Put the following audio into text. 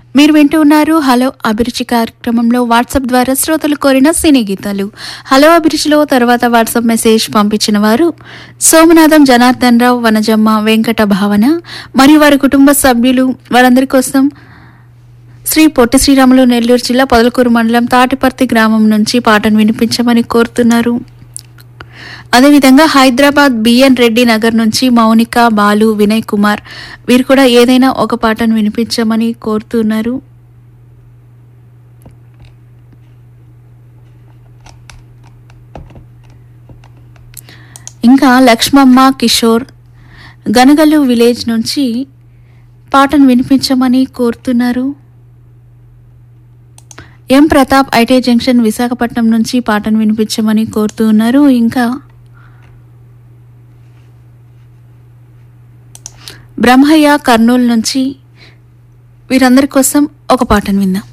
మీరు వింటూ ఉన్నారు హలో అభిరుచి కార్యక్రమంలో వాట్సాప్ ద్వారా శ్రోతలు కోరిన సినీ గీతాలు హలో అభిరుచిలో తర్వాత వాట్సాప్ మెసేజ్ పంపించిన వారు సోమనాథం జనార్దన్ రావు వనజమ్మ వెంకట భావన మరియు వారి కుటుంబ సభ్యులు వారందరి కోసం శ్రీ పొట్టి శ్రీరాములు నెల్లూరు జిల్లా పొదలకూరు మండలం తాటిపర్తి గ్రామం నుంచి పాటను వినిపించమని కోరుతున్నారు అదేవిధంగా హైదరాబాద్ బిఎన్ రెడ్డి నగర్ నుంచి మౌనిక బాలు వినయ్ కుమార్ వీరు కూడా ఏదైనా ఒక పాటను వినిపించమని కోరుతున్నారు ఇంకా లక్ష్మమ్మ కిషోర్ గనగల్లు విలేజ్ నుంచి పాటను వినిపించమని కోరుతున్నారు M Pratap IT junction Visakhapatnam నుంచి పాటను వినిపించమని కోరుతూ ఉన్నారు ఇంకా బ్రహ్మయ్య కర్నూలు నుంచి వీరందరి కోసం ఒక పాటను విందాం